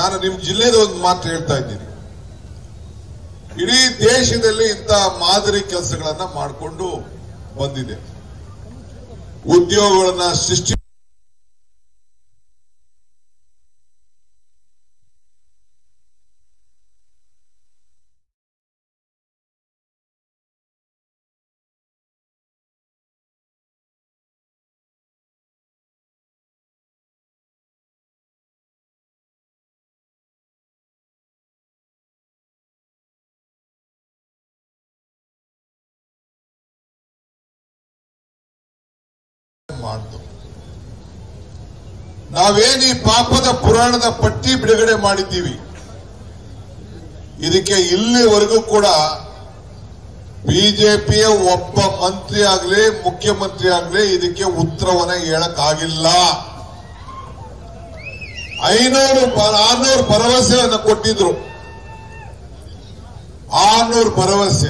ನಾನು ನಿಮ್ ಜಿಲ್ಲೆದ ಒಂದು ಮಾತು ಹೇಳ್ತಾ ಇದ್ದೀನಿ ಇಡೀ ದೇಶದಲ್ಲಿ ಇಂಥ ಮಾದರಿ ಕೆಲಸಗಳನ್ನ ಮಾಡಿಕೊಂಡು ಬಂದಿದೆ ಉದ್ಯೋಗಗಳನ್ನ ಸೃಷ್ಟಿ ಮಾಡ್ತು ನಾವೇನ್ ಈ ಪಾಪದ ಪುರಾಣದ ಪಟ್ಟಿ ಬಿಡುಗಡೆ ಮಾಡಿದ್ದೀವಿ ಇದಕ್ಕೆ ಇಲ್ಲಿವರೆಗೂ ಕೂಡ ಬಿಜೆಪಿಯ ಒಬ್ಬ ಮಂತ್ರಿ ಆಗ್ಲಿ ಮುಖ್ಯಮಂತ್ರಿ ಆಗ್ಲಿ ಇದಕ್ಕೆ ಉತ್ತರವನ್ನ ಹೇಳಕ್ಕಾಗಿಲ್ಲ ಐನೂರು ಆರ್ನೂರು ಭರವಸೆಯನ್ನು ಕೊಟ್ಟಿದ್ರು ಆರ್ನೂರು ಭರವಸೆ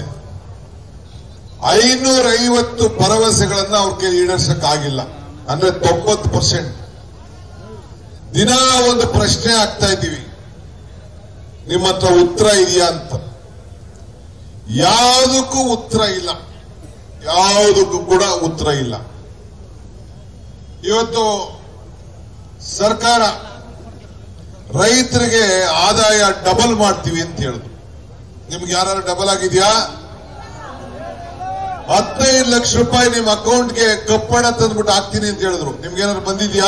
ಐನೂರ ಐವತ್ತು ಭರವಸೆಗಳನ್ನ ಅವ್ರಿಗೆ ಈಡೇರ್ಸಕ್ಕಾಗಿಲ್ಲ ಅಂದ್ರೆ ತೊಂಬತ್ತು ಪರ್ಸೆಂಟ್ ದಿನ ಒಂದು ಪ್ರಶ್ನೆ ಆಗ್ತಾ ಇದ್ದೀವಿ ನಿಮ್ಮ ಹತ್ರ ಉತ್ತರ ಇದೆಯಾ ಅಂತ ಯಾವುದಕ್ಕೂ ಉತ್ತರ ಇಲ್ಲ ಯಾವುದಕ್ಕೂ ಕೂಡ ಉತ್ತರ ಇಲ್ಲ ಇವತ್ತು ಸರ್ಕಾರ ರೈತರಿಗೆ ಆದಾಯ ಡಬಲ್ ಮಾಡ್ತೀವಿ ಅಂತ ಹೇಳಿದ್ರು ನಿಮ್ಗೆ ಯಾರು ಡಬಲ್ ಆಗಿದೆಯಾ ಹದಿನೈದು ಲಕ್ಷ ರೂಪಾಯಿ ನಿಮ್ಮ ಅಕೌಂಟ್ಗೆ ಕಪ್ಪಣ ತಂದ್ಬಿಟ್ಟು ಹಾಕ್ತೀನಿ ಅಂತ ಹೇಳಿದ್ರು ನಿಮ್ಗೆ ಏನಾದ್ರು ಬಂದಿದ್ಯಾ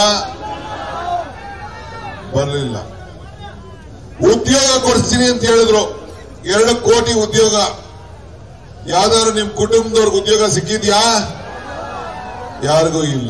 ಬರಲಿಲ್ಲ ಉದ್ಯೋಗ ಕೊಡಿಸ್ತೀನಿ ಅಂತ ಹೇಳಿದ್ರು ಎರಡು ಕೋಟಿ ಉದ್ಯೋಗ ಯಾವ್ದಾದ್ರು ನಿಮ್ ಕುಟುಂಬದವ್ರಿಗೆ ಉದ್ಯೋಗ ಸಿಕ್ಕಿದ್ಯಾ ಯಾರಿಗೂ ಇಲ್ಲ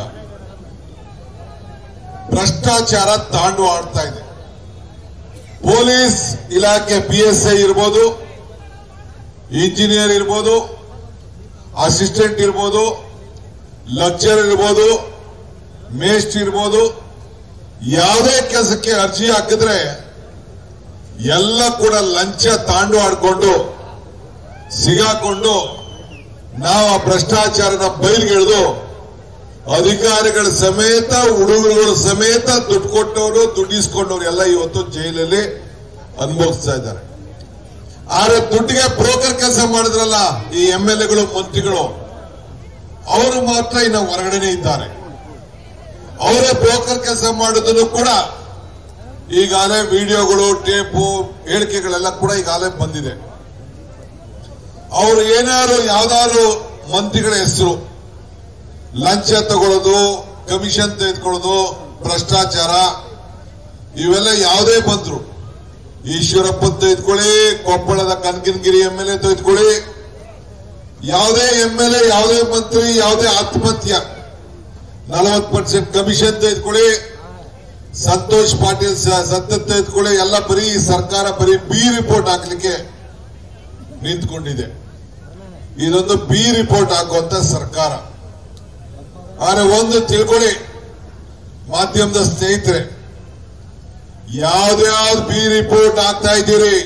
ಭ್ರಷ್ಟಾಚಾರ ತಾಂಡು ಆಡ್ತಾ ಇದೆ ಪೊಲೀಸ್ ಇಲಾಖೆ ಪಿ ಎಸ್ ಐ ಇರ್ಬೋದು ಇಂಜಿನಿಯರ್ ಇರ್ಬೋದು ಅಸಿಸ್ಟೆಂಟ್ ಇರ್ಬೋದು ಲೆಕ್ಚರ್ ಇರ್ಬೋದು ಮೇಸ್ಟ್ ಇರ್ಬೋದು ಯಾವುದೇ ಕೆಲಸಕ್ಕೆ ಅರ್ಜಿ ಹಾಕಿದ್ರೆ ಎಲ್ಲ ಕೂಡ ಲಂಚ ತಾಂಡು ಆಡ್ಕೊಂಡು ಸಿಗಾಕೊಂಡು ನಾವು ಆ ಭ್ರಷ್ಟಾಚಾರದ ಬಯಲ್ಗೆಳೆದು ಅಧಿಕಾರಿಗಳ ಸಮೇತ ಹುಡುಗರುಗಳ ಸಮೇತ ದುಡ್ಡು ಕೊಟ್ಟವರು ದುಡ್ಡಿಸ್ಕೊಂಡವ್ರು ಎಲ್ಲ ಇವತ್ತು ಜೈಲಲ್ಲಿ ಅನುಭವಿಸ್ತಾ ಇದ್ದಾರೆ ಆದ್ರೆ ದುಡ್ಡಿಗೆ ಬ್ರೋಕರ್ ಕೆಲಸ ಮಾಡಿದ್ರಲ್ಲ ಈ ಎಂ ಎಲ್ ಎಗಳು ಮಂತ್ರಿಗಳು ಅವರು ಮಾತ್ರ ಇನ್ನು ಹೊರಗಡೆನೆ ಇದ್ದಾರೆ ಅವರೇ ಬ್ರೋಕರ್ ಕೆಲಸ ಮಾಡೋದನ್ನು ಕೂಡ ಈಗಾಗಲೇ ವಿಡಿಯೋಗಳು ಟೇಪು ಹೇಳಿಕೆಗಳೆಲ್ಲ ಕೂಡ ಈಗಾಗಲೇ ಬಂದಿದೆ ಅವರು ಏನಾದ್ರು ಯಾವ್ದಾದ್ರು ಮಂತ್ರಿಗಳ ಹೆಸರು ಲಂಚ ತಗೊಳ್ಳೋದು ಕಮಿಷನ್ ತೆಗೆದುಕೊಳ್ಳೋದು ಭ್ರಷ್ಟಾಚಾರ ಇವೆಲ್ಲ ಯಾವುದೇ ಬಂದ್ರು ಈಶ್ವರಪ್ಪ ತೆಗೆದುಕೊಳ್ಳಿ ಕೊಪ್ಪಳದ ಕನಕನಗಿರಿ ಎಂ ಎಲ್ ಎ ತೆಗೆದುಕೊಳ್ಳಿ ಯಾವುದೇ ಎಂ ಎಲ್ ಎ ಯಾವುದೇ ಮಂತ್ರಿ ಯಾವುದೇ ಆತ್ಮಹತ್ಯ ನಲವತ್ತು ಪರ್ಸೆಂಟ್ ಕಮಿಷನ್ ತೆಗೆದುಕೊಳ್ಳಿ ಸಂತೋಷ್ ಪಾಟೀಲ್ ಸ- ಸತ್ತತ್ ತೆಗೆದುಕೊಳ್ಳಿ ಎಲ್ಲ ಬರೀ ಸರ್ಕಾರ ಬರೀ ಬಿ ರಿಪೋರ್ಟ್ ಹಾಕ್ಲಿಕ್ಕೆ ನಿಂತ್ಕೊಂಡಿದೆ ಇದೊಂದು ಬಿ ರಿಪೋರ್ಟ್ ಹಾಕುವಂತ ಸರ್ಕಾರ ಆದ್ರೆ ಒಂದು ತಿಳ್ಕೊಳ್ಳಿ ಮಾಧ್ಯಮದ ಸ್ನೇಹಿತರೆ ಯಾವ್ದ್ಯಾವ್ದು ಬಿ ರಿಪೋರ್ಟ್ ಆಗ್ತಾ ಇದ್ದೀರಿ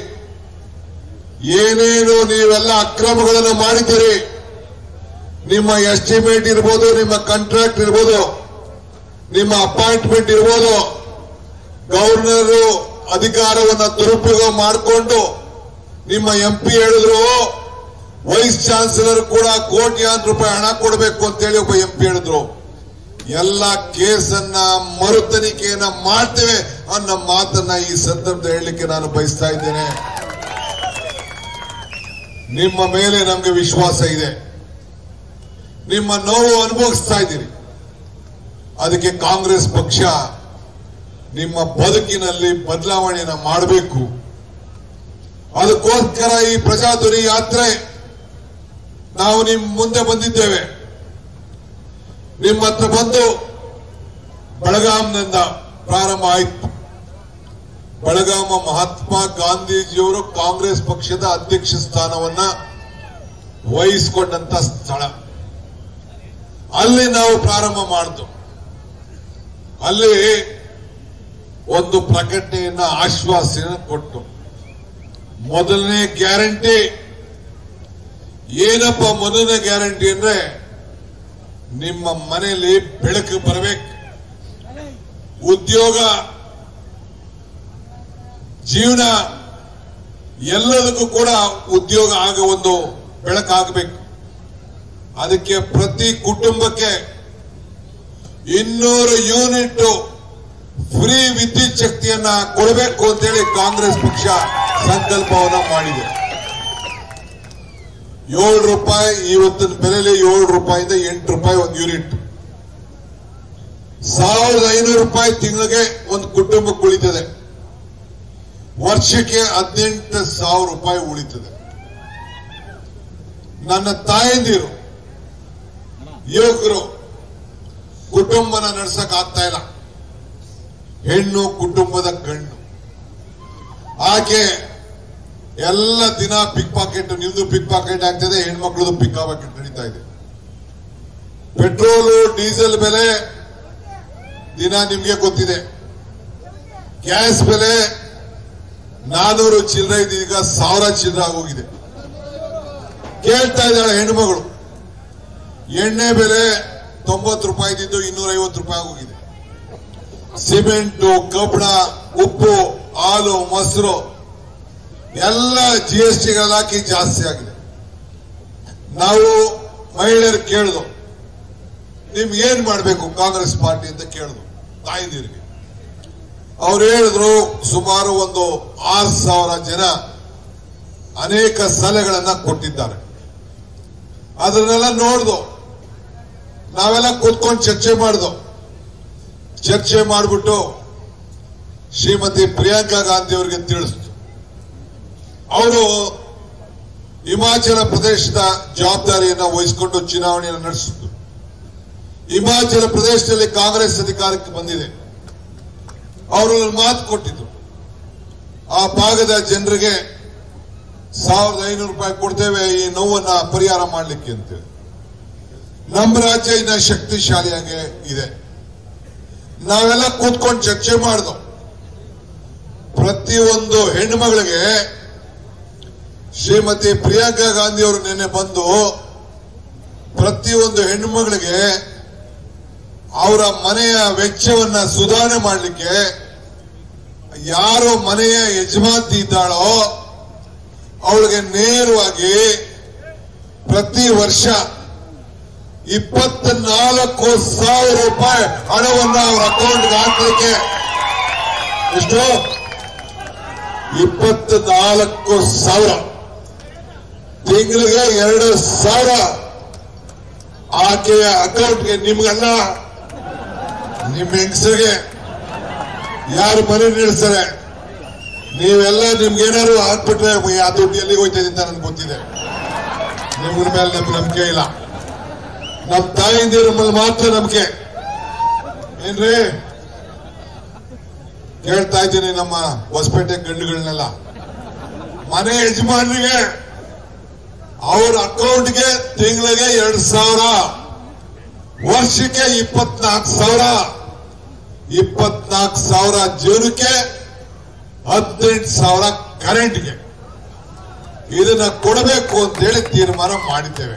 ಏನೇನು ನೀವೆಲ್ಲ ಅಕ್ರಮಗಳನ್ನು ಮಾಡಿದ್ದೀರಿ ನಿಮ್ಮ ಎಸ್ಟಿಮೇಟ್ ಇರ್ಬೋದು ನಿಮ್ಮ ಕಾಂಟ್ರಾಕ್ಟ್ ಇರ್ಬೋದು ನಿಮ್ಮ ಅಪಾಯಿಂಟ್ಮೆಂಟ್ ಇರ್ಬೋದು ಗವರ್ನರ್ ಅಧಿಕಾರವನ್ನ ದುರುಪಯೋಗ ಮಾಡಿಕೊಂಡು ನಿಮ್ಮ ಎಂ ಪಿ ಹೇಳಿದ್ರು ವೈಸ್ ಚಾನ್ಸಲರ್ ಕೂಡ ಕೋಟ್ಯಾಂತರ ರೂಪಾಯಿ ಹಣ ಕೊಡಬೇಕು ಅಂತೇಳಿ ಒಬ್ಬ ಎಂ ಪಿ ಹೇಳಿದ್ರು ಎಲ್ಲ ಕೇಸನ್ನ ಮರು ತನಿಖೆಯನ್ನ ಮಾಡ್ತೇವೆ ಅನ್ನೋ ಮಾತನ್ನ ಈ ಸಂದರ್ಭದಲ್ಲಿ ಹೇಳಲಿಕ್ಕೆ ನಾನು ಬಯಸ್ತಾ ಇದ್ದೇನೆ ನಿಮ್ಮ ಮೇಲೆ ನಮಗೆ ವಿಶ್ವಾಸ ಇದೆ ನಿಮ್ಮ ನೋವು ಅನುಭವಿಸ್ತಾ ಇದ್ದೀರಿ ಅದಕ್ಕೆ ಕಾಂಗ್ರೆಸ್ ಪಕ್ಷ ನಿಮ್ಮ ಬದುಕಿನಲ್ಲಿ ಬದಲಾವಣೆಯನ್ನ ಮಾಡಬೇಕು ಅದಕ್ಕೋಸ್ಕರ ಈ ಪ್ರಜಾಧ್ವನಿ ಯಾತ್ರೆ ನಾವು ನಿಮ್ ಮುಂದೆ ಬಂದಿದ್ದೇವೆ ನಿಮ್ಮ ಹತ್ರ ಬಂದು ಬೆಳಗಾಂನಿಂದ ಪ್ರಾರಂಭ ಆಯಿತು ಬೆಳಗಾಮ ಮಹಾತ್ಮ ಗಾಂಧೀಜಿಯವರು ಕಾಂಗ್ರೆಸ್ ಪಕ್ಷದ ಅಧ್ಯಕ್ಷ ಸ್ಥಾನವನ್ನ ವಹಿಸಿಕೊಂಡಂತ ಸ್ಥಳ ಅಲ್ಲಿ ನಾವು ಪ್ರಾರಂಭ ಮಾಡಿದ್ದು ಅಲ್ಲಿ ಒಂದು ಪ್ರಕಟಣೆಯನ್ನ ಆಶ್ವಾಸನೆ ಕೊಟ್ಟು ಮೊದಲನೇ ಗ್ಯಾರಂಟಿ ಏನಪ್ಪ ಮೊದಲನೇ ಗ್ಯಾರಂಟಿ ಅಂದ್ರೆ ನಿಮ್ಮ ಮನೆಯಲ್ಲಿ ಬೆಳಕು ಬರಬೇಕು ಉದ್ಯೋಗ ಜೀವನ ಎಲ್ಲದಕ್ಕೂ ಕೂಡ ಉದ್ಯೋಗ ಆಗ ಒಂದು ಬೆಳಕಾಗಬೇಕು ಅದಕ್ಕೆ ಪ್ರತಿ ಕುಟುಂಬಕ್ಕೆ ಇನ್ನೂರು ಯೂನಿಟ್ ಫ್ರೀ ವಿದ್ಯುತ್ ಶಕ್ತಿಯನ್ನ ಕೊಡಬೇಕು ಅಂತೇಳಿ ಕಾಂಗ್ರೆಸ್ ಪಕ್ಷ ಸಂಕಲ್ಪವನ್ನ ಮಾಡಿದೆ ಏಳು ರೂಪಾಯಿ ಇವತ್ತಿನ ಬೆಲೆಯಲ್ಲಿ ಏಳು ರೂಪಾಯಿಂದ ಎಂಟು ರೂಪಾಯಿ ಒಂದು ಯೂನಿಟ್ ಸಾವಿರದ ಐನೂರು ರೂಪಾಯಿ ತಿಂಗಳಿಗೆ ಒಂದು ಕುಟುಂಬಕ್ಕೆ ಉಳಿತದೆ ವರ್ಷಕ್ಕೆ ಹದಿನೆಂಟು ಸಾವಿರ ರೂಪಾಯಿ ಉಳಿತದೆ ನನ್ನ ತಾಯಂದಿರು ಯುವಕರು ಕುಟುಂಬನ ನಡ್ಸಕ್ ಆಗ್ತಾ ಇಲ್ಲ ಹೆಣ್ಣು ಕುಟುಂಬದ ಗಣ್ಣು ಆಕೆ ಎಲ್ಲ ದಿನ ಪಿಕ್ ಪಾಕೆಟ್ ನಿಮ್ದು ಪಿಕ್ ಪಾಕೆಟ್ ಆಗ್ತದೆ ಹೆಣ್ಮಕ್ಳದು ಪಿಕ್ ಪಾಕೆಟ್ ನಡೀತಾ ಇದೆ ಪೆಟ್ರೋಲು ಡೀಸೆಲ್ ಬೆಲೆ ದಿನ ನಿಮ್ಗೆ ಗೊತ್ತಿದೆ ಗ್ಯಾಸ್ ಬೆಲೆ ನಾನೂರು ಚಿಲ್ಲರೆ ಇದೆ ಈಗ ಸಾವಿರ ಚಿಲ್ಲರೆ ಆಗೋಗಿದೆ ಕೇಳ್ತಾ ಇದ್ದಾಳೆ ಹೆಣ್ಮಗಳು ಎಣ್ಣೆ ಬೆಲೆ ತೊಂಬತ್ತು ರೂಪಾಯಿ ಇದ್ದಿದ್ದು ಇನ್ನೂರ ಐವತ್ತು ರೂಪಾಯಿ ಆಗೋಗಿದೆ ಸಿಮೆಂಟು ಕಬ್ಬಣ ಉಪ್ಪು ಹಾಲು ಮೊಸರು ಎಲ್ಲ ಜಿ ಎಸ್ ಟಿಗಳ ಹಾಕಿ ಜಾಸ್ತಿ ಆಗಿದೆ ನಾವು ಮಹಿಳೆಯರು ಕೇಳಿದು ನಿಮ್ಗೆ ಏನ್ ಮಾಡಬೇಕು ಕಾಂಗ್ರೆಸ್ ಪಾರ್ಟಿ ಅಂತ ಕೇಳಿದ್ರು ತಾಯಿದೀರಿಗೆ ಅವ್ರು ಹೇಳಿದ್ರು ಸುಮಾರು ಒಂದು ಆರು ಸಾವಿರ ಜನ ಅನೇಕ ಸಲಹೆಗಳನ್ನ ಕೊಟ್ಟಿದ್ದಾರೆ ಅದನ್ನೆಲ್ಲ ನೋಡ್ದು ನಾವೆಲ್ಲ ಕೂತ್ಕೊಂಡು ಚರ್ಚೆ ಮಾಡ್ದು ಚರ್ಚೆ ಮಾಡಿಬಿಟ್ಟು ಶ್ರೀಮತಿ ಪ್ರಿಯಾಂಕಾ ಗಾಂಧಿ ಅವರಿಗೆ ತಿಳಿಸ್ತು ಅವರು ಹಿಮಾಚಲ ಪ್ರದೇಶದ ಜವಾಬ್ದಾರಿಯನ್ನ ವಹಿಸಿಕೊಂಡು ಚುನಾವಣೆಯನ್ನು ನಡೆಸಿದ್ರು ಹಿಮಾಚಲ ಪ್ರದೇಶದಲ್ಲಿ ಕಾಂಗ್ರೆಸ್ ಅಧಿಕಾರಕ್ಕೆ ಬಂದಿದೆ ಅವರು ಒಂದು ಮಾತು ಕೊಟ್ಟಿದ್ರು ಆ ಭಾಗದ ಜನರಿಗೆ ಸಾವಿರದ ಐನೂರು ರೂಪಾಯಿ ಕೊಡ್ತೇವೆ ಈ ನೋವನ್ನ ಪರಿಹಾರ ಮಾಡಲಿಕ್ಕೆ ಅಂತೇಳಿ ನಮ್ಮ ರಾಜ್ಯ ಇನ್ನ ಶಕ್ತಿಶಾಲಿಯಾಗಿ ಇದೆ ನಾವೆಲ್ಲ ಕೂತ್ಕೊಂಡು ಚರ್ಚೆ ಮಾಡ್ದು ಪ್ರತಿಯೊಂದು ಹೆಣ್ಣುಮಗಳಿಗೆ ಶ್ರೀಮತಿ ಪ್ರಿಯಾಂಕಾ ಗಾಂಧಿ ಅವರು ನಿನ್ನೆ ಬಂದು ಪ್ರತಿಯೊಂದು ಹೆಣ್ಣುಮಗಳಿಗೆ ಅವರ ಮನೆಯ ವೆಚ್ಚವನ್ನ ಸುಧಾರಣೆ ಮಾಡಲಿಕ್ಕೆ ಯಾರು ಮನೆಯ ಯಜಮಾಂತಿ ಇದ್ದಾಳೋ ಅವಳಿಗೆ ನೇರವಾಗಿ ಪ್ರತಿ ವರ್ಷ ಇಪ್ಪತ್ನಾಲ್ಕು ಸಾವಿರ ರೂಪಾಯಿ ಹಣವನ್ನ ಅವರ ಅಕೌಂಟ್ಗೆ ಹಾಕಲಿಕ್ಕೆ ಎಷ್ಟು ಇಪ್ಪತ್ನಾಲ್ಕು ಸಾವಿರ ತಿಂಗಳಿಗೆ ಎರಡು ಸಾವಿರ ಆಕೆಯ ಅಕೌಂಟ್ಗೆ ನಿಮ್ಗಲ್ಲ ನಿಮ್ಮ ಹೆಂಗಸರಿಗೆ ಯಾರು ಮನೆ ನಿಲ್ಲಿಸ್ತಾರೆ ನೀವೆಲ್ಲ ನಿಮ್ಗೇನಾದ್ರು ಹಾಕ್ಬಿಟ್ರೆ ಆ ದುಡ್ಡು ಎಲ್ಲಿಗೆ ಹೋಯ್ತದೆ ಅಂತ ನನ್ಗೆ ಗೊತ್ತಿದೆ ನಿಮ್ಗಳ ಮೇಲೆ ನಮ್ಗೆ ನಂಬಿಕೆ ಇಲ್ಲ ನಮ್ಮ ತಾಯಿಂದಿರ ಮೇಲೆ ಮಾತ್ರ ನಂಬಿಕೆ ಏನ್ರಿ ಕೇಳ್ತಾ ಇದ್ದೀನಿ ನಮ್ಮ ಹೊಸಪೇಟೆ ಗಂಡುಗಳನ್ನೆಲ್ಲ ಮನೆ ಯಜಮಾನರಿಗೆ ಅವ್ರ ಅಕೌಂಟ್ಗೆ ತಿಂಗಳಿಗೆ ಎರಡ್ ಸಾವಿರ ವರ್ಷಕ್ಕೆ ಇಪ್ಪತ್ನಾಲ್ಕು ಸಾವಿರ ಇಪ್ಪತ್ನಾಲ್ಕು ಸಾವಿರ ಜೀವನಕ್ಕೆ ಹದಿನೆಂಟು ಸಾವಿರ ಕರೆಂಟ್ಗೆ ಇದನ್ನ ಕೊಡಬೇಕು ಅಂತೇಳಿ ತೀರ್ಮಾನ ಮಾಡಿದ್ದೇವೆ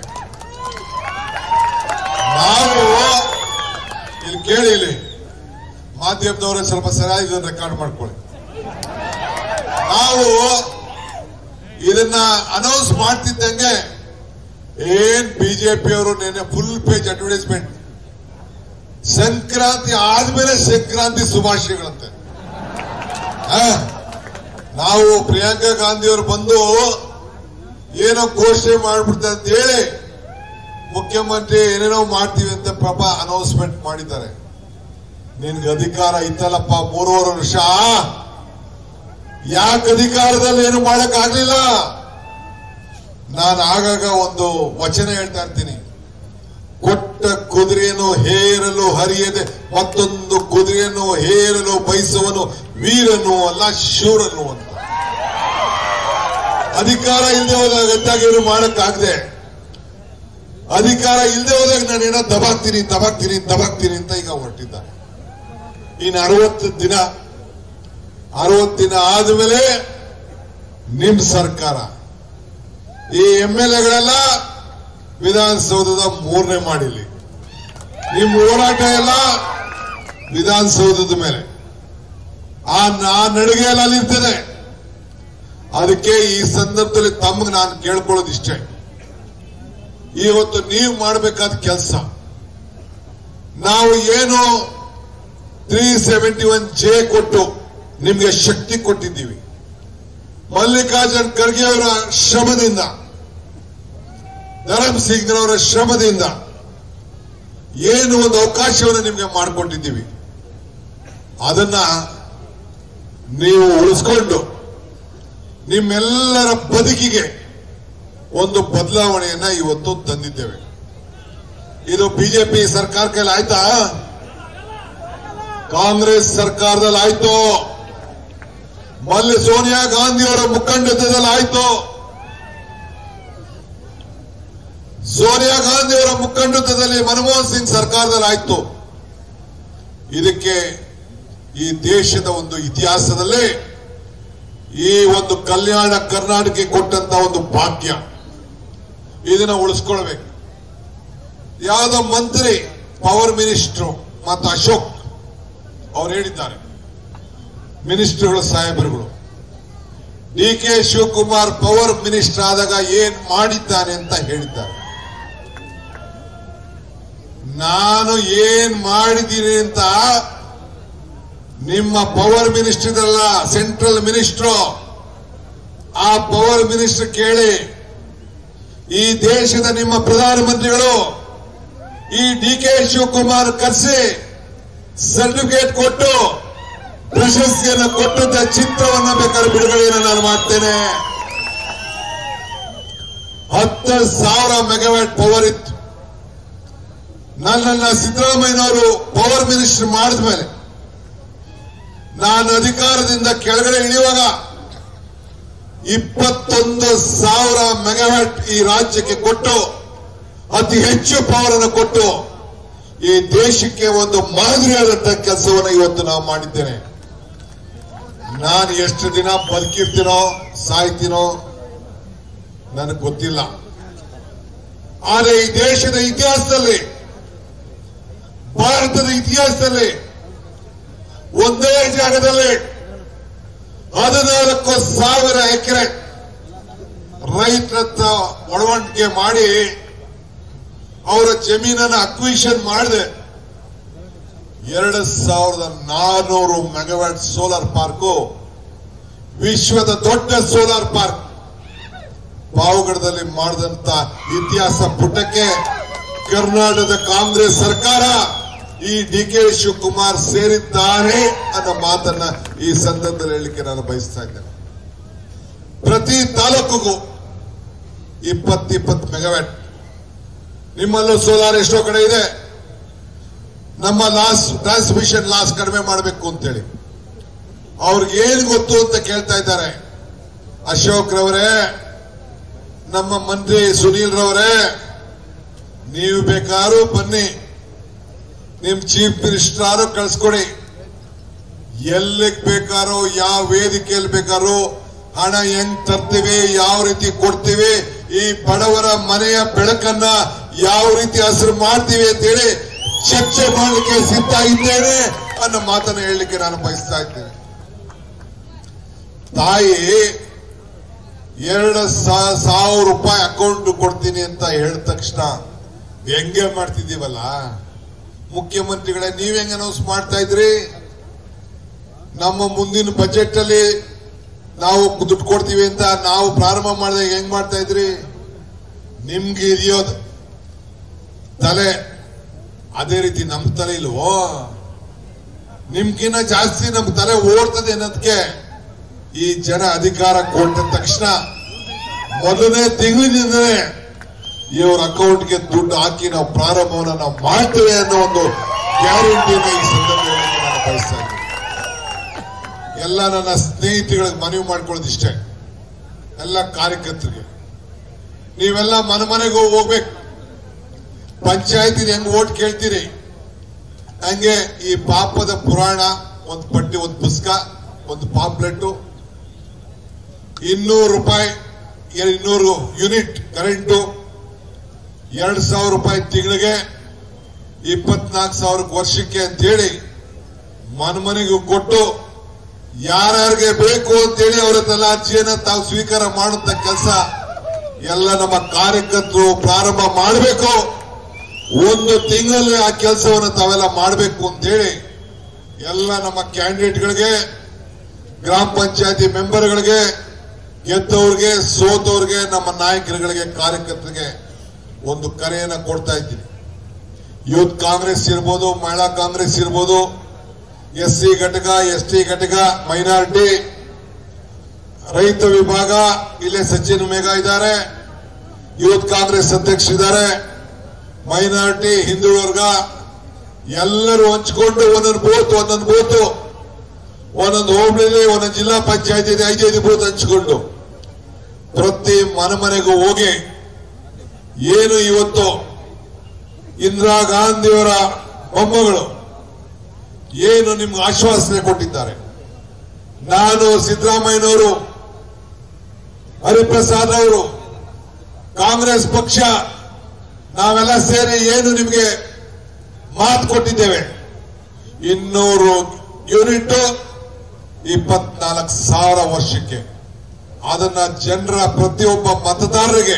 ನಾವು ಇಲ್ಲಿ ಕೇಳಿ ಇಲ್ಲಿ ಮಾಧ್ಯಮದವರೇ ಸ್ವಲ್ಪ ಸರಿಯಾಗಿ ಇದನ್ನ ರೆಕಾರ್ಡ್ ಮಾಡ್ಕೊಳ್ಳಿ ನಾವು ಇದನ್ನ ಅನೌನ್ಸ್ ಮಾಡ್ತಿದ್ದಂಗೆ ಏನ್ ಬಿಜೆಪಿ ಅವರು ನಿನ್ನೆ ಫುಲ್ ಪೇಜ್ ಅಡ್ವರ್ಟೈಸ್ಮೆಂಟ್ ಸಂಕ್ರಾಂತಿ ಆದ್ಮೇಲೆ ಸಂಕ್ರಾಂತಿ ಶುಭಾಶಯಗಳಂತೆ ಆ? ನಾವು ಪ್ರಿಯಾಂಕಾ ಗಾಂಧಿ ಅವರು ಬಂದು ಏನೋ ಘೋಷಣೆ ಮಾಡ್ಬಿಡ್ತಾರೆ ಅಂತ ಹೇಳಿ ಮುಖ್ಯಮಂತ್ರಿ ಏನೇನೋ ಮಾಡ್ತೀವಿ ಅಂತ ಪಾಪ ಅನೌನ್ಸ್ಮೆಂಟ್ ಮಾಡಿದ್ದಾರೆ ನಿನ್ಗೆ ಅಧಿಕಾರ ಇತ್ತಲ್ಲಪ್ಪ ಮೂರುವರೆ ವರ್ಷ ಯಾಕೆ ಅಧಿಕಾರದಲ್ಲಿ ಏನು ಮಾಡಕ್ ಆಗ್ಲಿಲ್ಲ ನಾನು ಆಗಾಗ ಒಂದು ವಚನ ಹೇಳ್ತಾ ಇರ್ತೀನಿ ಕೊಟ್ಟ ಕುದುರೆಯನ್ನು ಹೇರಲು ಹರಿಯದೆ ಮತ್ತೊಂದು ಕುದುರೆಯನ್ನು ಹೇರಲು ಬಯಸುವನು ವೀರನು ಅಲ್ಲ ಶೂರನು ಅಂತ ಅಧಿಕಾರ ಇಲ್ಲದೆ ಹೋದಾಗ ಗದ್ದಾಗಿ ಏನು ಮಾಡಕ್ಕಾಗದೆ ಅಧಿಕಾರ ಇಲ್ಲದೆ ಹೋದಾಗ ನಾನೇನೋ ದಬಾಕ್ತೀನಿ ದಬಾಕ್ತೀನಿ ದಬಾಕ್ತೀನಿ ಅಂತ ಈಗ ಹೊರಟಿದ್ದಾರೆ ಇನ್ನು ಅರವತ್ತು ದಿನ ಅರವತ್ತು ದಿನ ಆದ್ಮೇಲೆ ನಿಮ್ ಸರ್ಕಾರ ಈ ಎಂ ಎಲ್ ಎಗಳೆಲ್ಲ ವಿಧಾನಸೌಧದ ಮೂರನೇ ಮಾಡಿಲಿ ನಿಮ್ ಹೋರಾಟ ಎಲ್ಲ ವಿಧಾನಸೌಧದ ಮೇಲೆ ಆ ನಾ ನಡಿಗೆ ಎಲ್ಲ ಅಲ್ಲಿರ್ತದೆ ಅದಕ್ಕೆ ಈ ಸಂದರ್ಭದಲ್ಲಿ ತಮ್ಗೆ ನಾನು ಕೇಳ್ಕೊಳ್ಳೋದಿಷ್ಟೇ ಇವತ್ತು ನೀವು ಮಾಡಬೇಕಾದ ಕೆಲಸ ನಾವು ಏನು ತ್ರೀ ಸೆವೆಂಟಿ ಒನ್ ಜೆ ಕೊಟ್ಟು ನಿಮ್ಗೆ ಶಕ್ತಿ ಕೊಟ್ಟಿದ್ದೀವಿ ಮಲ್ಲಿಕಾರ್ಜುನ್ ಖರ್ಗೆ ಅವರ ಶ್ರಮದಿಂದ ಧರಮ್ ಸಿಂಗ್ ಅವರ ಶ್ರಮದಿಂದ ಏನು ಒಂದು ಅವಕಾಶವನ್ನು ನಿಮ್ಗೆ ಮಾಡಿಕೊಟ್ಟಿದ್ದೀವಿ ಅದನ್ನ ನೀವು ಉಳಿಸ್ಕೊಂಡು ನಿಮ್ಮೆಲ್ಲರ ಬದುಕಿಗೆ ಒಂದು ಬದಲಾವಣೆಯನ್ನ ಇವತ್ತು ತಂದಿದ್ದೇವೆ ಇದು ಬಿಜೆಪಿ ಸರ್ಕಾರ ಕೈಲಿ ಆಯ್ತಾ ಕಾಂಗ್ರೆಸ್ ಸರ್ಕಾರದಲ್ಲಿ ಆಯ್ತು ಮಲ್ಲಿ ಸೋನಿಯಾ ಗಾಂಧಿ ಅವರ ಮುಖಂಡತ್ವದಲ್ಲಿ ಆಯ್ತು ಸೋನಿಯಾ ಗಾಂಧಿ ಅವರ ಮುಖಂಡತ್ವದಲ್ಲಿ ಮನಮೋಹನ್ ಸಿಂಗ್ ಸರ್ಕಾರದಲ್ಲಿ ಆಯ್ತು ಇದಕ್ಕೆ ಈ ದೇಶದ ಒಂದು ಇತಿಹಾಸದಲ್ಲಿ ಈ ಒಂದು ಕಲ್ಯಾಣ ಕರ್ನಾಟಕಕ್ಕೆ ಕೊಟ್ಟಂತ ಒಂದು ಭಾಗ್ಯ ಇದನ್ನ ಉಳಿಸ್ಕೊಳ್ಬೇಕು ಯಾವುದೋ ಮಂತ್ರಿ ಪವರ್ ಮಿನಿಸ್ಟ್ರು ಮತ್ತು ಅಶೋಕ್ ಅವ್ರು ಹೇಳಿದ್ದಾರೆ ಮಿನಿಸ್ಟರ್ಗಳು ಸಾಹೇಬರುಗಳು D K Shivakumar power minister ಆದಾಗ ಏನ್ ಮಾಡಿದ್ದಾನೆ ಅಂತ ಹೇಳಿದ್ದಾರೆ ನಾನು ಏನ್ ಮಾಡಿದ್ದೀನಿ ಅಂತ ನಿಮ್ಮ ಪವರ್ ಮಿನಿಸ್ಟರ್ ಇದಲ್ಲ ಸೆಂಟ್ರಲ್ ಮಿನಿಸ್ಟ್ರು ಆ ಪವರ್ ಮಿನಿಸ್ಟರ್ ಕೇಳಿ ಈ ದೇಶದ ನಿಮ್ಮ ಪ್ರಧಾನಮಂತ್ರಿಗಳು ಈ ಡಿ ಕೆ ಶಿವಕುಮಾರ್ ಕರೆಸಿ ಸರ್ಟಿಫಿಕೇಟ್ ಕೊಟ್ಟು ಪ್ರಶಸ್ತಿಯನ್ನು ಕೊಟ್ಟಂತ ಚಿತ್ರವನ್ನ ಬೇಕಾದ್ರೆ ಬಿಡುಗಡೆಯನ್ನು ನಾನು ಮಾಡ್ತೇನೆ ಹತ್ತು ಸಾವಿರ ಮೆಗಾವ್ಯಾಟ್ ಪವರ್ ಇತ್ತು ನನ್ನನ್ನ ಸಿದ್ದರಾಮಯ್ಯನವರು ಪವರ್ ಮಿನಿಸ್ಟರ್ ಮಾಡಿದ ಮೇಲೆ ನಾನು ಅಧಿಕಾರದಿಂದ ಕೆಳಗಡೆ ಇಳಿಯುವಾಗ ಇಪ್ಪತ್ತೊಂದು ಸಾವಿರ ಮೆಗಾವ್ಯಾಟ್ ಈ ರಾಜ್ಯಕ್ಕೆ ಕೊಟ್ಟು ಅತಿ ಹೆಚ್ಚು ಪವರ್ ಅನ್ನು ಕೊಟ್ಟು ಈ ದೇಶಕ್ಕೆ ಒಂದು ಮಾದರಿಯಾದಂತಹ ಕೆಲಸವನ್ನು ಇವತ್ತು ನಾವು ಮಾಡಿದ್ದೇನೆ ನಾನು ಎಷ್ಟು ದಿನ ಬದುಕಿರ್ತೀನೋ ಸಾಯ್ತೀನೋ ನನಗೆ ಗೊತ್ತಿಲ್ಲ ಆದರೆ ಈ ದೇಶದ ಇತಿಹಾಸದಲ್ಲಿ ಭಾರತದ ಇತಿಹಾಸದಲ್ಲಿ ಒಂದೇ ಜಾಗದಲ್ಲಿ ಹದಿನಾಲ್ಕು ಸಾವಿರ ಎಕರೆ ರೈತರ ಹತ್ರ ಒಳವಣಿಗೆ ಮಾಡಿ ಅವರ ಜಮೀನನ್ನು ಅಕ್ವಿಷನ್ ಮಾಡಿದೆ ಎರಡು ಸಾವಿರದ ನಾನ್ನೂರು ಮೆಗಾವ್ಯಾಟ್ ಸೋಲಾರ್ ಪಾರ್ಕು ವಿಶ್ವದ ದೊಡ್ಡ ಸೋಲಾರ್ ಪಾರ್ಕ್ ಪಾವಗಡದಲ್ಲಿ ಮಾಡಿದಂತ ಇತಿಹಾಸ ಪುಟಕ್ಕೆ ಕರ್ನಾಟಕದ ಕಾಂಗ್ರೆಸ್ ಸರ್ಕಾರ ಈ ಡಿ ಕೆ ಶಿವಕುಮಾರ್ ಸೇರಿದ್ದಾರೆ ಅನ್ನೋ ಮಾತನ್ನ ಈ ಸಂದರ್ಭದಲ್ಲಿ ಹೇಳಲಿಕ್ಕೆ ನಾನು ಬಯಸ್ತಾ ಇದ್ದೇನೆ ಪ್ರತಿ ತಾಲೂಕಿಗೂ ಇಪ್ಪತ್ತಿಪ್ಪತ್ತು ಮೆಗಾವ್ಯಾಟ್ ನಿಮ್ಮಲ್ಲೂ ಸೋಲಾರ್ ಎಷ್ಟೋ ಕಡೆ ಇದೆ ನಮ್ಮ ಲಾಸ್ ಟ್ರಾನ್ಸ್ಮಿಷನ್ ಲಾಸ್ ಕಡಿಮೆ ಮಾಡಬೇಕು ಅಂತೇಳಿ ಅವ್ರಿಗೆ ಏನ್ ಗೊತ್ತು ಅಂತ ಕೇಳ್ತಾ ಇದ್ದಾರೆ ಅಶೋಕ್ ರವರೇ ನಮ್ಮ ಮಂತ್ರಿ ಸುನೀಲ್ ರವರೇ ನೀವು ಬೇಕಾದ್ರೂ ಬನ್ನಿ ನಿಮ್ ಚೀಫ್ ಮಿನಿಸ್ಟರ್ ಆರು ಕಳ್ಸ್ಕೊಡಿ ಎಲ್ಲಿಗ್ ಬೇಕಾರೋ ಯಾವ ವೇದಿಕೆಯಲ್ಲಿ ಬೇಕಾರೋ ಹಣ ಹೆಂಗ್ ತರ್ತೀವಿ ಯಾವ ರೀತಿ ಕೊಡ್ತೀವಿ ಈ ಬಡವರ ಮನೆಯ ಬೆಳಕನ್ನ ಯಾವ ರೀತಿ ಹಸಿರು ಮಾಡ್ತೀವಿ ಅಂತೇಳಿ ಚರ್ಚೆ ಮಾಡಲಿಕ್ಕೆ ಸಿದ್ಧ ಇದ್ದೇನೆ ಅನ್ನೋ ಮಾತನ್ನ ಹೇಳಲಿಕ್ಕೆ ನಾನು ಬಯಸ್ತಾ ಇದ್ದೇನೆ ತಾಯಿ ಎರಡು ಸಾ- ಸಾವಿರ ರೂಪಾಯಿ ಅಕೌಂಟ್ ಕೊಡ್ತೀನಿ ಅಂತ ಹೇಳಿದ ತಕ್ಷಣ ವ್ಯಂಗ್ಯ ಮಾಡ್ತಿದ್ದೀವಲ್ಲ ಮುಖ್ಯಮಂತ್ರಿಗಳೇ ನೀವ್ ಹೆಂಗ್ ಅನೌನ್ಸ್ ಮಾಡ್ತಾ ಇದ್ರಿ ನಮ್ಮ ಮುಂದಿನ ಬಜೆಟ್ ಅಲ್ಲಿ ನಾವು ದುಡ್ಡು ಕೊಡ್ತೀವಿ ಅಂತ ನಾವು ಪ್ರಾರಂಭ ಮಾಡಿದಾಗ ಹೆಂಗ್ ಮಾಡ್ತಾ ಇದ್ರಿ ನಿಮ್ಗೆ ಹಿರಿಯೋದು ತಲೆ ಅದೇ ರೀತಿ ನಮ್ ತಲೆ ಇಲ್ವೋ ನಿಮ್ಗಿನ್ನ ಜಾಸ್ತಿ ನಮ್ ತಲೆ ಓಡ್ತದೆ ಅನ್ನೋದಕ್ಕೆ ಈ ಜನ ಅಧಿಕಾರ ಕೊಟ್ಟ ತಕ್ಷಣ ಮೊದಲನೇ ತಿಂಗಳಿನಿಂದಲೇ ಇವ್ರ ಅಕೌಂಟ್ಗೆ ದುಡ್ಡು ಹಾಕಿ ನಾವು ಪ್ರಾರಂಭವನ್ನು ನಾವು ಮಾಡ್ತೇವೆ ಅನ್ನೋ ಒಂದು ಗ್ಯಾರಂಟಿನ ಈ ಸಂದರ್ಭದಲ್ಲಿ ನಾನು ಬಯಸ್ತಾ ಇದ್ದೀನಿ ಎಲ್ಲ ನನ್ನ ಸ್ನೇಹಿತರಿಗೆ ಮನವಿ ಮಾಡ್ಕೊಳ್ಳೋದಿಷ್ಟೇ ಎಲ್ಲ ಕಾರ್ಯಕರ್ತರಿಗೆ ನೀವೆಲ್ಲ ಮನೆ ಮನೆಗೂ ಹೋಗ್ಬೇಕು ಪಂಚಾಯತಿ ಹೆಂಗ್ ಓಟ್ ಕೇಳ್ತೀರಿ ಹಂಗೆ ಈ ಪಾಪದ ಪುರಾಣ ಒಂದು ಪಟ್ಟಿ ಒಂದು ಪುಸ್ತಕ ಒಂದು ಪಾಂಪ್ಲೆಟ್ ಇನ್ನೂರು ರೂಪಾಯಿ ಇನ್ನೂರು ಯೂನಿಟ್ ಕರೆಂಟು ಎರಡು ಸಾವಿರ ರೂಪಾಯಿ ತಿಂಗಳಿಗೆ ಇಪ್ಪತ್ನಾಲ್ಕು ಸಾವಿರ ವರ್ಷಕ್ಕೆ ಅಂತೇಳಿ ಮನೆ ಮನೆಗೂ ಕೊಟ್ಟು ಯಾರ್ಯಾರಿಗೆ ಬೇಕು ಅಂತೇಳಿ ಅವ್ರ ಹತ್ರ ಅರ್ಜಿಯನ್ನ ತಾವು ಸ್ವೀಕಾರ ಮಾಡುತ್ತ ಕೆಲಸ ಎಲ್ಲ ನಮ್ಮ ಕಾರ್ಯಕರ್ತರು ಪ್ರಾರಂಭ ಮಾಡಬೇಕು ಒಂದು ತಿಂಗಳಲ್ಲಿ ಆ ಕೆಲಸವನ್ನು ತಾವೆಲ್ಲ ಮಾಡಬೇಕು ಅಂತೇಳಿ ಎಲ್ಲ ನಮ್ಮ ಕ್ಯಾಂಡಿಡೇಟ್ಗಳಿಗೆ ಗ್ರಾಮ ಪಂಚಾಯತಿ ಮೆಂಬರ್ಗಳಿಗೆ ಗೆದ್ದವ್ರಿಗೆ ಸೋತವ್ರಿಗೆ ನಮ್ಮ ನಾಯಕರುಗಳಿಗೆ ಕಾರ್ಯಕರ್ತರಿಗೆ ಒಂದು ಕರೆಯನ್ನ ಕೊಡ್ತಾ ಇದ್ದೀನಿ ಯೂತ್ ಕಾಂಗ್ರೆಸ್ ಇರ್ಬೋದು ಮಹಿಳಾ ಕಾಂಗ್ರೆಸ್ ಇರ್ಬೋದು ಎಸ್ ಸಿ ಘಟಕ ಎಸ್ ಟಿ ಘಟಕ ಮೈನಾರಿಟಿ ರೈತ ವಿಭಾಗ ಇಲ್ಲೇ ಸಚಿನ್ ಮೇಘ ಇದ್ದಾರೆ ಯೂತ್ ಕಾಂಗ್ರೆಸ್ ಅಧ್ಯಕ್ಷ ಇದ್ದಾರೆ ಮೈನಾರಿಟಿ ಹಿಂದುಳಿದ ವರ್ಗ ಎಲ್ಲರೂ ಹಂಚಿಕೊಂಡು ಒಂದೊಂದು ಬೂತ್ ಒಂದೊಂದು ಬೂತ್ ಒಂದೊಂದು ಹೋಬಳಿಲಿ ಒಂದೊಂದು ಜಿಲ್ಲಾ ಪಂಚಾಯತಿ ಇದೆ ಐದೈದು ಬೂತ್ ಹಂಚಿಕೊಂಡು ಪ್ರತಿ ಮನೆ ಮನೆಗೂ ಹೋಗಿ ಏನು ಇವತ್ತು ಇಂದಿರಾ ಗಾಂಧಿಯವರ ಮೊಮ್ಮಗಳು ಏನು ನಿಮ್ಗೆ ಆಶ್ವಾಸನೆ ಕೊಟ್ಟಿದ್ದಾರೆ ನಾನು ಸಿದ್ದರಾಮಯ್ಯನವರು ಹರಿಪ್ರಸಾದ್ ಅವರು ಕಾಂಗ್ರೆಸ್ ಪಕ್ಷ ನಾವೆಲ್ಲ ಸೇರಿ ಏನು ನಿಮಗೆ ಮಾತು ಕೊಟ್ಟಿದ್ದೇವೆ ಇನ್ನೂರು ಯೂನಿಟ್ ಇಪ್ಪತ್ನಾಲ್ಕು ಸಾವಿರ ವರ್ಷಕ್ಕೆ ಅದನ್ನ ಜನರ ಪ್ರತಿಯೊಬ್ಬ ಮತದಾರರಿಗೆ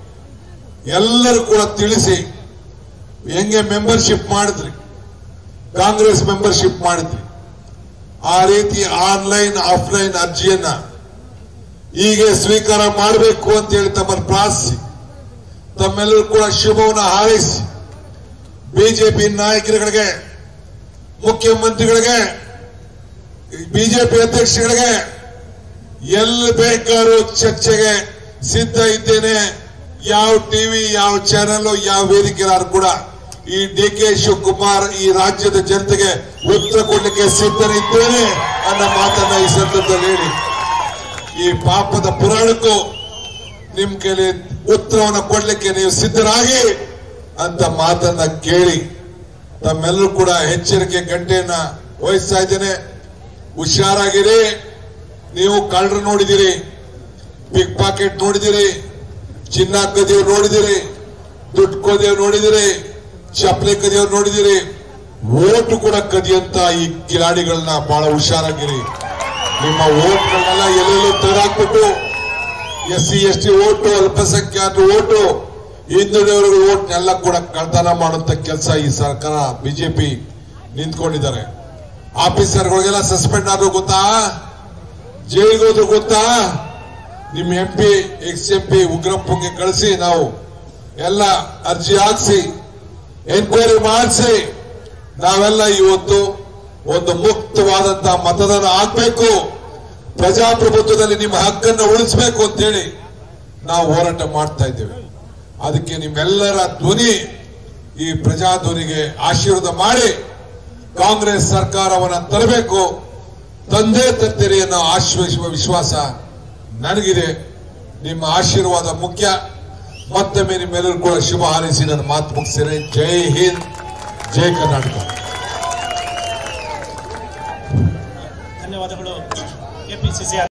ಎಲ್ಲರೂ ಕೂಡ ತಿಳಿಸಿ ಹೆಂಗೆ ಮೆಂಬರ್ಶಿಪ್ ಮಾಡಿದ್ರಿ ಕಾಂಗ್ರೆಸ್ ಮೆಂಬರ್ಶಿಪ್ ಮಾಡಿದ್ರಿ ಆ ರೀತಿ ಆನ್ಲೈನ್ ಆಫ್ಲೈನ್ ಅರ್ಜಿಯನ್ನ ಹೀಗೆ ಸ್ವೀಕಾರ ಮಾಡಬೇಕು ಅಂತ ಹೇಳಿ ತಮ್ಮನ್ನು ಪ್ರಾರ್ಥಿಸಿ ತಮ್ಮೆಲ್ಲರೂ ಕೂಡ ಶುಭವನ್ನು ಹಾರೈಸಿ ಬಿಜೆಪಿ ನಾಯಕರುಗಳಿಗೆ ಮುಖ್ಯಮಂತ್ರಿಗಳಿಗೆ ಬಿಜೆಪಿ ಅಧ್ಯಕ್ಷಗಳಿಗೆ ಎಲ್ಲಿ ಬೇಕಾದ್ರೂ ಚರ್ಚೆಗೆ ಸಿದ್ಧ ಇದ್ದೇನೆ ಯಾವ ಟಿವಿ ಯಾವ ಚಾನೆಲ್ ಯಾವ ವೇದಿಕೆಯಾರು ಕೂಡ ಈ ಡಿ ಕೆ ಶಿವಕುಮಾರ್ ಈ ರಾಜ್ಯದ ಜನತೆಗೆ ಉತ್ತರ ಕೊಡಲಿಕ್ಕೆ ಸಿದ್ಧನಿದ್ದೇನೆ ಅನ್ನೋ ಮಾತನ್ನ ಈ ಸಂದರ್ಭದಲ್ಲಿ ಹೇಳಿ ಈ ಪಾಪದ ಪುರಾಣಕ್ಕೂ ನಿಮ್ ಕೈಲಿ ಉತ್ತರವನ್ನು ಕೊಡ್ಲಿಕ್ಕೆ ನೀವು ಸಿದ್ಧರಾಗಿ ಅಂತ ಮಾತನ್ನ ಕೇಳಿ ತಮ್ಮೆಲ್ಲರೂ ಕೂಡ ಎಚ್ಚರಿಕೆ ಗಂಟೆಯನ್ನ ವಹಿಸ್ತಾ ಇದ್ದೇನೆ ಹುಷಾರಾಗಿರಿ ನೀವು ಕಳ್ಳರು ನೋಡಿದಿರಿ ಪಿಕ್ ಪಾಕೆಟ್ ನೋಡಿದಿರಿ ಚಿನ್ನ ಕದಿಯವ್ರು ನೋಡಿದಿರಿ ದುಡ್ಡು ಕದಿಯವ್ರು ನೋಡಿದಿರಿ ಚಪ್ಪಲಿ ಕದಿಯವ್ರು ನೋಡಿದಿರಿ ಓಟು ಕೂಡ ಕದಿಯಂತ ಈ ಕಿಲಾಡಿಗಳನ್ನ ಬಹಳ ಹುಷಾರಾಗಿರಿ ನಿಮ್ಮ ಓಟ್ಗಳನ್ನೆಲ್ಲ ಎಲ್ಲೆಲ್ಲೂ ತೆಗೆದಾಕ್ಬಿಟ್ಟು S C S T vote ಅಲ್ಪಸಂಖ್ಯಾತ ಓಟು ಹಿಂದುಳಿದವರ ಓಟ್ನೆಲ್ಲ ಕೂಡ ಕಳ್ತನ ಮಾಡುವಂತ ಕೆಲಸ ಈ ಸರ್ಕಾರ ಬಿಜೆಪಿ ನಿಂತ್ಕೊಂಡಿದ್ದಾರೆ ಆಫೀಸರ್ಗಳಿಗೆಲ್ಲ ಸಸ್ಪೆಂಡ್ ಆದ್ರೂ ಗೊತ್ತಾ ಜೈಲಿಗೆ ಹೋದ್ರು ಗೊತ್ತಾ ನಿಮ್ M P ex M P ಉಗ್ರಪ್ಪಂಗೆ ಕಳಿಸಿ ನಾವು ಎಲ್ಲ ಅರ್ಜಿ ಹಾಕ್ಸಿ ಎನ್ಕ್ವೈರಿ ಮಾಡಿಸಿ ನಾವೆಲ್ಲ ಇವತ್ತು ಒಂದು ಮುಕ್ತವಾದಂತಹ ಮತದಾನ ಆಗ್ಬೇಕು ಪ್ರಜಾಪ್ರಭುತ್ವದಲ್ಲಿ ನಿಮ್ಮ ಹಕ್ಕನ್ನು ಉಳಿಸಬೇಕು ಅಂತೇಳಿ ನಾವು ಹೋರಾಟ ಮಾಡ್ತಾ ಇದ್ದೇವೆ ಅದಕ್ಕೆ ನಿಮ್ಮೆಲ್ಲರ ಧ್ವನಿ ಈ ಪ್ರಜಾಧ್ವನಿಗೆ ಆಶೀರ್ವಾದ ಮಾಡಿ ಕಾಂಗ್ರೆಸ್ ಸರ್ಕಾರವನ್ನ ತರಬೇಕು ತಂದೆ ತರ್ತೀರಿ ಅನ್ನೋ ಆಶ್ವಸಿಸುವ ವಿಶ್ವಾಸ ನನಗಿದೆ ನಿಮ್ಮ ಆಶೀರ್ವಾದ ಮುಖ್ಯ ಮತ್ತೊಮ್ಮೆ ನಿಮ್ಮೆಲ್ಲರೂ ಕೂಡ ಶುಭ ಹಾರೈಸಿ ನನ್ನ ಮಾತು ಮುಗಿಸ್ತೇನೆ ಜೈ ಹಿಂದ್ ಜೈ ಕರ್ನಾಟಕ ಧನ್ಯವಾದಗಳು ಕೆಪಿಸಿಸಿ